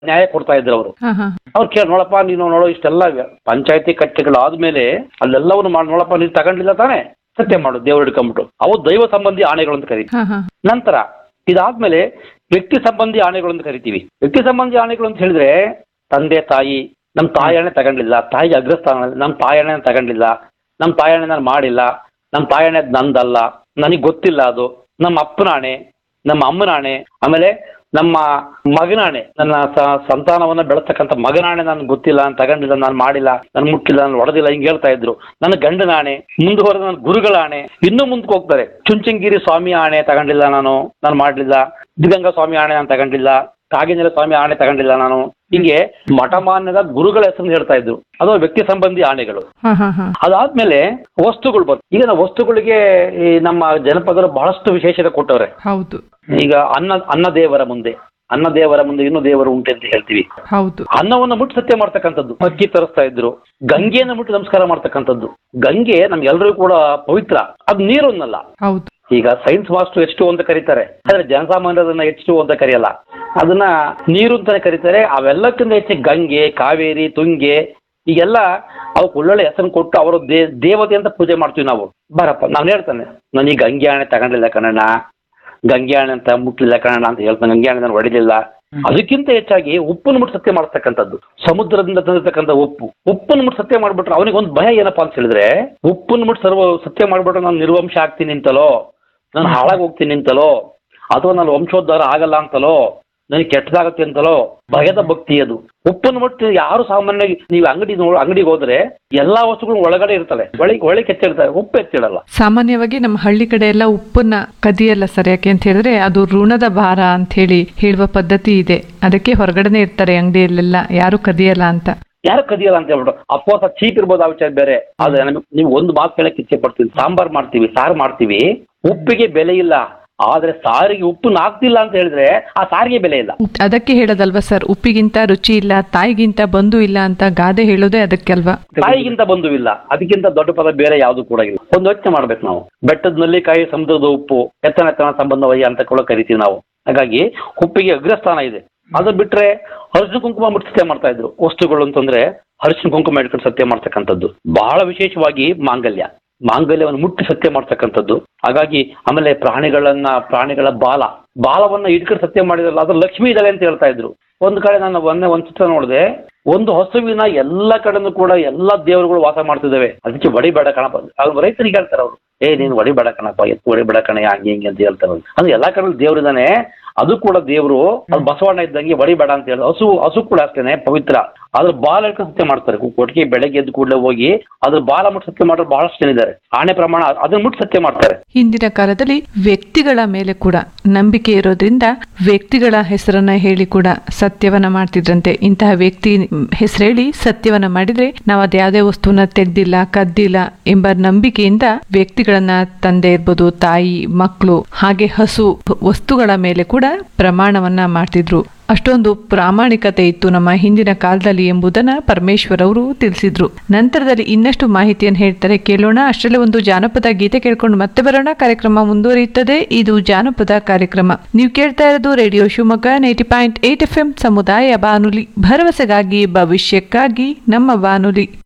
ನ್ಯಾಯ ಕೊಡ್ತಾ ಇದ್ರು ಅವರು ಹಾ ಹಾ ಅವ್ರು ಕೇಳಿ ನೋಡಪ್ಪ ನೀನು ನೋಡೋ ಇಷ್ಟೆಲ್ಲ ಪಂಚಾಯತಿ ಕಟ್ಟೆಗಳು ಆದ್ಮೇಲೆ ಅಲ್ಲೆಲ್ಲವನ್ನು ಮಾಡಿ ನೋಡಪ್ಪ ನೀನು ತಗೊಂಡಿಲ್ಲ ತಾನೇ ಸತ್ಯ ಮಾಡು ದೇವ್ರು ಹಿಡ್ಕೊಂಬಿಟ್ಟು ಅವು ದೈವ ಸಂಬಂಧಿ ಆಣೆಗಳು ಅಂತ ಕರೀತೀವಿ ಹಾ ಹಾ ನಂತರ ಇದಾದ್ಮೇಲೆ ವ್ಯಕ್ತಿ ಸಂಬಂಧಿ ಆಣೆಗಳು ಅಂತ ಕರಿತೀವಿ ವ್ಯಕ್ತಿ ಸಂಬಂಧಿ ಆಣೆಗಳು ಅಂತ ಹೇಳಿದ್ರೆ ತಂದೆ ತಾಯಿ ನಮ್ಮ ತಾಯಿ ಹಣೆ ತಗೊಂಡಿಲ್ಲ ತಾಯಿಗೆ ಅಗ್ರಸ್ಥಾನ ನಮ್ಮ ತಾಯಿ ಹಣೆ ತಗೊಂಡಿಲ್ಲ ನಮ್ಮ ತಾಯಿ ಹಣೆ ನಾನು ಮಾಡಿಲ್ಲ ನಮ್ಮ ತಾಯಿ ಹಣೆ ನಂದಲ್ಲ ನನಗೆ ಗೊತ್ತಿಲ್ಲ ಅದು ನಮ್ಮ ಅಪ್ಪನ ಹಣೆ ನಮ್ಮ ಅಮ್ಮನ ಹಣೆ ಆಮೇಲೆ ನಮ್ಮ ಮಗನ ಹಣೆ ನನ್ನ ಸ- ಸಂತಾನವನ್ನ ಬೆಳೆಸ್ತಕ್ಕಂಥ ಮಗನ ಹಣೆ ನನಗೆ ಗೊತ್ತಿಲ್ಲ ನಾನು ತಗೊಂಡಿಲ್ಲ ನಾನು ಮಾಡಿಲ್ಲ ನಾನು ಮುಟ್ಟಿಲ್ಲ ನಾನು ಹೊಡೆದಿಲ್ಲ ಹಿಂಗೆ ಹೇಳ್ತಾ ಇದ್ರು ನನ್ನ ಗಂಡನ ಆಣೆ ಮುಂದುವರೆದ ನನ್ನ ಗುರುಗಳ ಆಣೆ ಇನ್ನೂ ಮುಂದಕ್ಕೆ ಹೋಗ್ತಾರೆ ಚುಂಚನಗಿರಿ ಸ್ವಾಮಿ ಆಣೆ ತಗೊಂಡಿಲ್ಲ ನಾನು ನಾನು ಮಾಡಲಿಲ್ಲ ಸಿದ್ಧಗಂಗಾ ಸ್ವಾಮಿ ಆಣೆ ನಾನು ತಗೊಂಡಿಲ್ಲ ಕಾಗಿನೆಲ ಸ್ವಾಮಿ ಆಣೆ ತಗೊಂಡಿಲ್ಲ ನಾನು ಹಿಂಗೆ ಮಠಮಾನ್ಯದ ಗುರುಗಳ ಹೆಸರನ್ನು ಹೇಳ್ತಾ ಇದ್ರು ಅದು ವ್ಯಕ್ತಿ ಸಂಬಂಧಿ ಆಣೆಗಳು ಹಾ ಹಾ ಹಾ ಅದಾದ್ಮೇಲೆ ವಸ್ತುಗಳು ಬಂತು ಈಗ ನಾವು ವಸ್ತುಗಳಿಗೆ ಈ ನಮ್ಮ ಜನಪದರು ಬಹಳಷ್ಟು ವಿಶೇಷತೆ ಕೊಟ್ಟವ್ರೆ ಹೌದು ಈಗ ಅನ್ನ ಅನ್ನ ದೇವರ ಮುಂದೆ ಅನ್ನ ದೇವರ ಮುಂದೆ ಇನ್ನೂ ದೇವರು ಉಂಟೆ ಅಂತ ಹೇಳ್ತೀವಿ ಹೌದು ಅನ್ನವನ್ನು ಮುಟ್ಟು ಸತ್ಯ ಮಾಡ್ತಕ್ಕಂಥದ್ದು ಅಕ್ಕಿ ತರಿಸ್ತಾ ಇದ್ರು ಗಂಗೆಯನ್ನು ಮುಟ್ಟು ನಮಸ್ಕಾರ ಮಾಡ್ತಕ್ಕಂಥದ್ದು ಗಂಗೆ ನಮ್ಗೆಲ್ಲರಿಗೂ ಕೂಡ ಪವಿತ್ರ ಅದು ನೀರನ್ನಲ್ಲ ಹೌದು ಈಗ ಸೈನ್ಸ್ ಮಾಸ್ಟರ್ ಎಚ್ ಟು ಅಂತ ಕರೀತಾರೆ ಆದ್ರೆ ಜನಸಾಮಾನ್ಯರನ್ನ ಎಚ್ ಟು ಅಂತ ಕರೆಯಲ್ಲ ಅದನ್ನ ನೀರು ಅಂತಾನೆ ಕರೀತಾರೆ ಅವೆಲ್ಲಕ್ಕಿಂತ ಹೆಚ್ಚು ಗಂಗೆ ಕಾವೇರಿ ತುಂಗೆ ಈಗೆಲ್ಲ ಅವಕ್ಕೆ ಒಳ್ಳೊಳ್ಳೆ ಹೆಸರು ಕೊಟ್ಟು ಅವರು ದೇ ದೇವತೆ ಅಂತ ಪೂಜೆ ಮಾಡ್ತೀವಿ ನಾವು ಬರಪ್ಪ ನಾನು ಹೇಳ್ತಾನೆ ನಾನು ಈ ಗಂಗೆ ಆಣೆ ತಗೊಂಡಿಲ್ಲ ಕಣಣ್ಣ ಗಂಗೆ ಆಣೆ ಅಂತ ಮುಟ್ಲಿಲ್ಲ ಕಣಣ್ಣ ಅಂತ ಹೇಳ್ತಾನೆ ಗಂಗೆ ಆಣೆ ನಾನು ಹೊಡಿಲಿಲ್ಲ ಅದಕ್ಕಿಂತ ಹೆಚ್ಚಾಗಿ ಉಪ್ಪನ್ನು ಮುಟ್ಟು ಸತ್ಯ ಮಾಡ್ತಕ್ಕಂಥದ್ದು ಸಮುದ್ರದಿಂದ ತಂದಿರ್ತಕ್ಕಂಥ ಉಪ್ಪು ಉಪ್ಪನ್ನು ಮುಟ್ಟು ಸತ್ಯ ಮಾಡ್ಬಿಟ್ರೆ ಅವನಿಗೆ ಒಂದು ಭಯ ಏನಪ್ಪಾ ಅಂತ ಹೇಳಿದ್ರೆ ಉಪ್ಪನ್ನು ಮುಟ್ಟು ಸರ್ವ ಸತ್ಯ ಮಾಡ್ಬಿಟ್ರೆ ನಾನು ನಿರ್ವಂಶ ಆಗ್ತೀನಿ ಅಂತಲೋ ನಾನು ಹಾಳಾಗಿ ಹೋಗ್ತೀನಿ ಅಂತಲೋ ಅಥವಾ ನಾನು ವಂಶೋದ್ಧಾರ ಆಗಲ್ಲ ಅಂತಲೋ ನನಗೆ ಕೆಟ್ಟದಾಗತ್ತೆ ಅಂತಲೋ ಭಯದ ಭಕ್ತಿ ಅದು ಉಪ್ಪನ್ನು ಮುಟ್ಟು ಯಾರು ಸಾಮಾನ್ಯವಾಗಿ ನೀವು ಅಂಗಡಿ ನೋ ಅಂಗಡಿಗೆ ಹೋದ್ರೆ ಎಲ್ಲಾ ವಸ್ತುಗಳು ಒಳಗಡೆ ಇರ್ತವೆ ಒಳಗೆ ಒಳಗೆ ಎತ್ತಿಡ್ತಾರೆ ಉಪ್ಪು ಎತ್ತಿಡಲ್ಲ ಸಾಮಾನ್ಯವಾಗಿ ನಮ್ಮ ಹಳ್ಳಿ ಕಡೆ ಎಲ್ಲ ಉಪ್ಪನ್ನ ಕದಿಯಲ್ಲ ಸರ್ ಯಾಕೆ ಅಂತ ಹೇಳಿದ್ರೆ ಅದು ಋಣದ ಭಾರ ಅಂತ ಹೇಳಿ ಹೇಳುವ ಪದ್ಧತಿ ಇದೆ ಅದಕ್ಕೆ ಹೊರಗಡೆನೆ ಇರ್ತಾರೆ ಅಂಗಡಿಯಲ್ಲೆಲ್ಲ ಯಾರು ಕದಿಯಲ್ಲ ಅಂತ ಯಾರು ಕದಿಯಲ್ಲ ಅಂತ ಹೇಳ್ಬಿಟ್ಟು ಅಪ್ಪೋಸ ಚೀಪ್ ಇರ್ಬೋದು ಆ ವಿಚಾರ ಬೇರೆ ಆದ್ರೆ ನಮಗೆ ನೀವು ಒಂದು ಮಾತು ಕೇಳಕ್ಕೆ ಇಚ್ಛೆ ಪಡ್ತೀವಿ ಸಾಂಬಾರ್ ಮಾಡ್ತೀವಿ ಸಾರು ಮಾಡ್ತೀವಿ ಉಪ್ಪಿಗೆ ಬೆಲೆ ಇಲ್ಲ ಆದ್ರೆ ಸಾರಿಗೆ ಉಪ್ಪನ್ನ ಹಾಕ್ತಿಲ್ಲ ಅಂತ ಹೇಳಿದ್ರೆ ಆ ಸಾರಿಗೆ ಬೆಲೆ ಇಲ್ಲ ಉಪ್- ಅದಕ್ಕೆ ಹೇಳೋದಲ್ವಾ ಸರ್ ಉಪ್ಪಿಗಿಂತ ರುಚಿ ಇಲ್ಲ ತಾಯಿಗಿಂತ ಬಂಧು ಇಲ್ಲ ಅಂತ ಗಾದೆ ಹೇಳೋದೇ ಅದಕ್ಕೆ ಅಲ್ವಾ ತಾಯಿಗಿಂತ ಬಂಧುವಿಲ್ಲ ಅದಕ್ಕಿಂತ ದೊಡ್ಡ ಪದ ಬೇರೆ ಯಾವುದು ಕೂಡ ಇಲ್ಲ ಒಂದು ಯೋಚನೆ ಮಾಡ್ಬೇಕು ನಾವು ಬೆಟ್ಟದ ನಲ್ಲಿಕಾಯಿ ಸಮುದ್ರದ ಉಪ್ಪು ಎತ್ತನ ಎತ್ತನ ಸಂಬಂಧವಯ್ಯ ಅಂತ ಕೂಡ ಕರಿತೀವಿ ನಾವು ಹಾಗಾಗಿ ಉಪ್ಪಿಗೆ ಅಗ್ರಸ್ಥಾನ ಇದೆ ಅದು ಬಿಟ್ರೆ ಅರ್ಜುನ ಕುಂಕುಮ ಮುಟ್ಟು ಸತ್ಯ ಮಾಡ್ತಾ ಇದ್ರು ವಸ್ತುಗಳು ಅಂತಂದ್ರೆ ಅರಿಶಿನ ಕುಂಕುಮ ಇಟ್ಕೊಂಡು ಸತ್ಯ ಮಾಡ್ತಕ್ಕಂಥದ್ದು ಬಹಳ ವಿಶೇಷವಾಗಿ ಮಾಂಗಲ್ಯ ಮಾಂಗಲ್ಯವನ್ನು ಮುಟ್ಟಿ ಸತ್ಯ ಮಾಡ್ತಕ್ಕಂಥದ್ದು ಹಾಗಾಗಿ ಆಮೇಲೆ ಪ್ರಾಣಿಗಳನ್ನ ಪ್ರಾಣಿಗಳ ಬಾಲ ಬಾಲವನ್ನ ಇಟ್ಕೊಂಡು ಸತ್ಯ ಮಾಡಿದ್ರಲ್ಲ ಅದು ಲಕ್ಷ್ಮಿ ಇದ್ದಾಳೆ ಅಂತ ಹೇಳ್ತಾ ಇದ್ರು ಒಂದು ಕಡೆ ನಾನು ಮೊನ್ನೆ ಒಂದು ಚಿತ್ರ ನೋಡಿದೆ ಒಂದು ಹಸುವಿನ ಎಲ್ಲ ಕಡೆನೂ ಕೂಡ ಎಲ್ಲ ದೇವರುಗಳು ವಾಸ ಮಾಡ್ತಿದ್ದಾವೆ ಅದಕ್ಕೆ ಹೊಡಿಬೇಡ ಕಣಪ್ಪ ಅವ್ರು ರೈತರಿಗೆ ಹೇಳ್ತಾರೆ ಅವರು ಏ ನೀನು ಹೊಡಿಬೇಡ ಕಣಪ್ಪ ಎತ್ತು ಹೊಡಿಬೇಡ ಕಣ ಹಂಗೆ ಹಿಂಗೆ ಅಂತ ಹೇಳ್ತಾರೆ ಅವ್ರು. ಅಂದ್ರೆ ಎಲ್ಲಾ ಕಡೆ ದೇವ್ರಿದಾನೆ ಅದು ಕೂಡ ದೇವರು ಅದು ಬಸವಣ್ಣ ಇದ್ದಂಗೆ ಹೊಡಿಬೇಡ ಅಂತ ಹೇಳಿ ಹಸು ಹಸು ಕೂಡ ಅಷ್ಟೇನೆ ಪವಿತ್ರ ಅದ್ರ ಬಾಲ ಇಟ್ಕೊಂಡು ಸತ್ಯ ಮಾಡ್ತಾರೆ ಕೊಟ್ಟಿಗೆ ಬೆಳಗ್ಗೆ ಎದ್ದು ಕೂಡಲೇ ಹೋಗಿ ಅದ್ರ ಬಾಲ ಮುಟ್ಟು ಸತ್ಯ ಮಾಡೋರು ಬಹಳಷ್ಟು ಜನ ಇದ್ದಾರೆ ಆಣೆ ಪ್ರಮಾಣ ಅದನ್ನ ಮುಟ್ಟು ಸತ್ಯ ಮಾಡ್ತಾರೆ ಹಿಂದಿನ ಕಾಲದಲ್ಲಿ ವ್ಯಕ್ತಿಗಳ ಮೇಲೆ ಕೂಡ ನಂಬಿಕೆ ಇರೋದ್ರಿಂದ ವ್ಯಕ್ತಿಗಳ ಹೆಸರನ್ನ ಹೇಳಿ ಕೂಡ ಸತ್ಯವನ್ನ ಮಾಡ್ತಿದ್ರಂತೆ ಇಂತಹ ವ್ಯಕ್ತಿ ಹೆಸರು ಹೇಳಿ ಸತ್ಯವನ್ನ ಮಾಡಿದ್ರೆ ನಾವು ಅದ್ಯಾವುದೇ ವಸ್ತುವನ್ನ ತೆಗ್ದಿಲ್ಲ ಕದ್ದಿಲ್ಲ ಎಂಬ ನಂಬಿಕೆಯಿಂದ ವ್ಯಕ್ತಿಗಳನ್ನ ತಂದೆ ಇರ್ಬೋದು ತಾಯಿ ಮಕ್ಕಳು ಹಾಗೆ ಹಸು ವಸ್ತುಗಳ ಮೇಲೆ ಕೂಡ ಪ್ರಮಾಣವನ್ನ ಮಾಡ್ತಿದ್ರು ಅಷ್ಟೊಂದು ಪ್ರಾಮಾಣಿಕತೆ ಇತ್ತು ನಮ್ಮ ಹಿಂದಿನ ಕಾಲದಲ್ಲಿ ಎಂಬುದನ್ನ ಪರಮೇಶ್ವರ್ ಅವರು ತಿಳಿಸಿದ್ರು ನಂತರದಲ್ಲಿ ಇನ್ನಷ್ಟು ಮಾಹಿತಿಯನ್ನು ಹೇಳ್ತಾರೆ ಕೇಳೋಣ ಅಷ್ಟರಲ್ಲೇ ಒಂದು ಜಾನಪದ ಗೀತೆ ಕೇಳ್ಕೊಂಡು ಮತ್ತೆ ಬರೋಣ ಕಾರ್ಯಕ್ರಮ ಮುಂದುವರಿಯುತ್ತದೆ ಇದು ಜಾನಪದ ಕಾರ್ಯಕ್ರಮ ನೀವು ಕೇಳ್ತಾ ಇರೋದು radio Shivamogga ninety point eight F M ಸಮುದಾಯ ಬಾನುಲಿ ಭರವಸೆಗಾಗಿ ಭವಿಷ್ಯಕ್ಕಾಗಿ ನಮ್ಮ ಬಾನುಲಿ